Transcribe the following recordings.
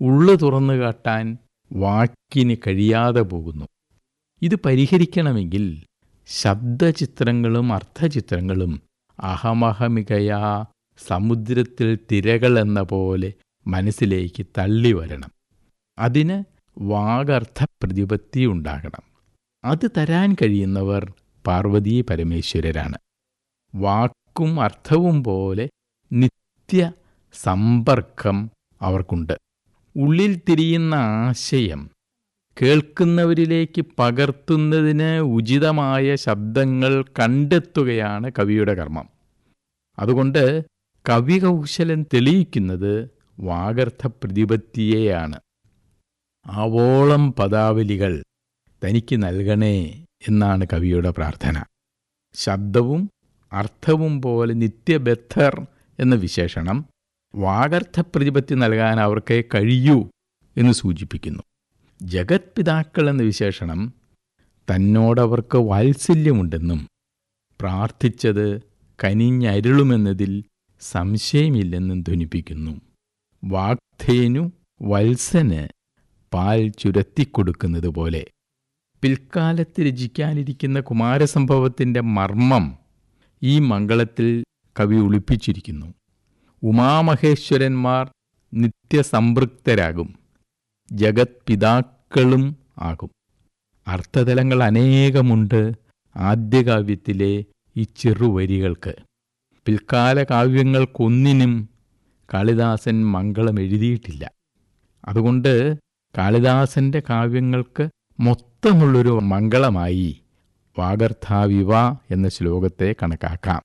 ഉള്ളു തുറന്നു കാട്ടാൻ വാക്കിന് കഴിയാതെ പോകുന്നു ഇത് പരിഹരിക്കണമെങ്കിൽ ശബ്ദചിത്രങ്ങളും അർത്ഥചിത്രങ്ങളും അഹമഹമികയാ സമുദ്രത്തിൽ തിരകൾ എന്ന പോലെ മനസ്സിലേക്ക് തള്ളി വരണം അതിന് വാഗർത്ഥ പ്രതിപത്തി ഉണ്ടാകണം അത് തരാൻ കഴിയുന്നവർ പാർവതീ പരമേശ്വരരാണ് വാക്കും അർത്ഥവും പോലെ നിത്യ സമ്പർക്കം അവർക്കുണ്ട് ഉള്ളിൽ തിരിയുന്ന ആശയം കേൾക്കുന്നവരിലേക്ക് പകർത്തുന്നതിന് ഉചിതമായ ശബ്ദങ്ങൾ കണ്ടെത്തുകയാണ് കവിയുടെ കർമ്മം അതുകൊണ്ട് കവികൗശലം തെളിയിക്കുന്നത് വാഗർത്ഥ പ്രതിപത്തിയെയാണ് ആവോളം പദാവലികൾ തനിക്ക് നൽകണേ എന്നാണ് കവിയുടെ പ്രാർത്ഥന ശബ്ദവും അർത്ഥവും പോലെ നിത്യബദ്ധർ എന്ന വിശേഷണം വാഗർത്ഥ പ്രതിപത്തി നൽകാൻ അവർക്കേ കഴിയൂ എന്ന് സൂചിപ്പിക്കുന്നു ജഗത് പിതാക്കൾ എന്ന വിശേഷണം തന്നോടവർക്ക് വാത്സല്യമുണ്ടെന്നും പ്രാർത്ഥിച്ചത് കനിഞ്ഞരുളുമെന്നതിൽ സംശയമില്ലെന്നും ധ്വനിപ്പിക്കുന്നു വാഗ്ധേനു വത്സന് പാൽ ചുരത്തിക്കൊടുക്കുന്നത് പോലെ പിൽക്കാലത്ത് രചിക്കാനിരിക്കുന്ന കുമാരസംഭവത്തിൻ്റെ മർമ്മം ഈ മംഗളത്തിൽ കവി ഒളിപ്പിച്ചിരിക്കുന്നു ഉമാമഹേശ്വരന്മാർ നിത്യസംപൃക്തരാകും ജഗത് പിതാക്കളും ആകും അർത്ഥതലങ്ങൾ അനേകമുണ്ട് ആദ്യകാവ്യത്തിലെ ഈ ചെറുവരികൾക്ക് പിൽക്കാല കാവ്യങ്ങൾക്കൊന്നിനും കാളിദാസൻ മംഗളം എഴുതിയിട്ടില്ല അതുകൊണ്ട് കാളിദാസന്റെ കാവ്യങ്ങൾക്ക് മൊത്തമുള്ളൊരു മംഗളമായി വാഗർത്ഥാവിവ എന്ന ശ്ലോകത്തെ കണക്കാക്കാം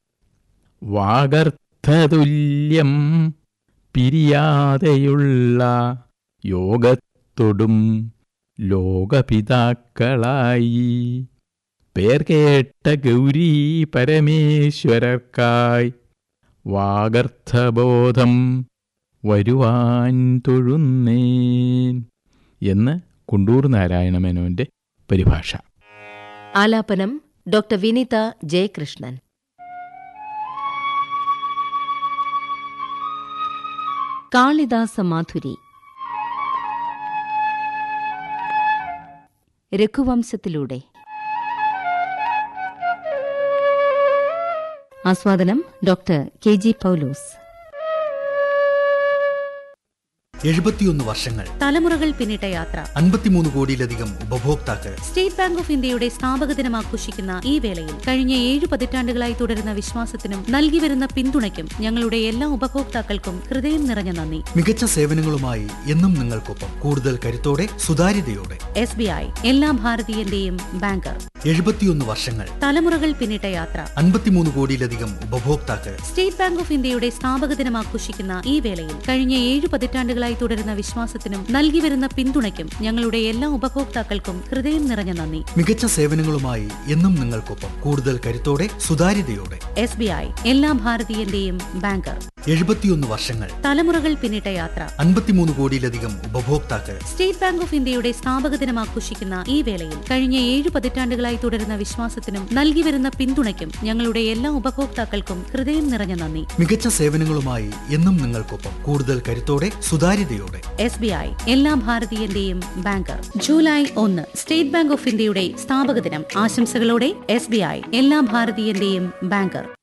വാഗർത്ഥതുല്യം പിരിയാതെയുള്ള യോഗത്തൊടും ലോകപിതാക്കളായി പേർ കേട്ട ഗൗരീ പരമേശ്വരർക്കായി വാഗർത്ഥബോധം വരുവാൻ തൊഴുന്നേൻ എന്ന് കുണ്ടൂർ നാരായണമേനോന്റെ പരിഭാഷ ആലാപനം ഡോക്ടർ വിനീത ജയകൃഷ്ണൻ കാളിദാസ മാധുരി രഘുവംശത്തിലൂടെ ആസ്വാദനം ഡോക്ടർ കെ ജി പൗലോസ് എഴുപത്തിയൊന്ന് വർഷങ്ങൾ തലമുറകൾ പിന്നിട്ട യാത്ര അൻപത്തിമൂന്ന് കോടിയിലധികം ഉപഭോക്താക്കൾ സ്റ്റേറ്റ് ബാങ്ക് ഓഫ് ഇന്ത്യയുടെ സ്ഥാപക ദിനം ആഘോഷിക്കുന്ന ഈ വേളയിൽ കഴിഞ്ഞ ഏഴ് പതിറ്റാണ്ടുകളായി തുടരുന്ന വിശ്വാസത്തിനും നൽകി വരുന്ന പിന്തുണയ്ക്കും ഞങ്ങളുടെ എല്ലാ ഉപഭോക്താക്കൾക്കും ഹൃദയം നിറഞ്ഞ നന്ദി മികച്ച സേവനങ്ങളുമായി എന്നും നിങ്ങൾക്കൊപ്പം കൂടുതൽ കരുത്തോടെ സുതാര്യതയോടെ എസ് ബി ഐ എല്ലാ ഭാരതീയന്റെയും ബാങ്കർ എഴുപത്തിയൊന്ന് വർഷങ്ങൾ തലമുറകൾ പിന്നിട്ട യാത്ര അൻപത്തിമൂന്ന് കോടിയിലധികം ഉപഭോക്താക്കൾ സ്റ്റേറ്റ് ബാങ്ക് ഓഫ് ഇന്ത്യയുടെ സ്ഥാപക ദിനം ആഘോഷിക്കുന്ന ഈ വേളയിൽ കഴിഞ്ഞ ഏഴ് പതിറ്റാണ്ടുകളായി തുടരുന്ന വിശ്വാസത്തിനും നൽകി വരുന്ന പിന്തുണയ്ക്കും ഞങ്ങളുടെ എല്ലാ ഉപഭോക്താക്കൾക്കും ഹൃദയം നിറഞ്ഞ നന്ദി മികച്ച സേവനങ്ങളുമായി എന്നും നിങ്ങൾക്കൊപ്പം കൂടുതൽ കരുത്തോടെ സുതാര്യതയോടെ എസ് ബി ഐ എല്ലാ ഭാരതീയന്റെയും ബാങ്കർ എഴുപത്തിയൊന്ന് വർഷങ്ങൾ തലമുറകൾ പിന്നിട്ട യാത്ര അൻപത്തിമൂന്ന് കോടിയിലധികം ഉപഭോക്താക്കൾ സ്റ്റേറ്റ് ബാങ്ക് ഓഫ് ഇന്ത്യയുടെ സ്ഥാപക ദിനം ആഘോഷിക്കുന്ന ഈ വേളയിൽ കഴിഞ്ഞ ഏഴ് പതിറ്റാണ്ടുകളായി തുടരുന്ന വിശ്വാസത്തിനും നൽകി വരുന്ന പിന്തുണയ്ക്കും ഞങ്ങളുടെ എല്ലാ ഉപഭോക്താക്കൾക്കും ഹൃദയം നിറഞ്ഞ നന്ദി മികച്ച സേവനങ്ങളുമായി എന്നും നിങ്ങൾക്കൊപ്പം കൂടുതൽ കരുത്തോടെ സുതാര്യതയോടെ എസ് ബി ഐ എല്ലാ ഭാരതീയന്റെയും ബാങ്കർ ജൂലൈ ഒന്ന് സ്റ്റേറ്റ് ബാങ്ക് ഓഫ് ഇന്ത്യയുടെ സ്ഥാപക ദിനം ആശംസകളോടെ എസ് ബി ഐ എല്ലാ ഭാരതീയന്റെയും ബാങ്കർ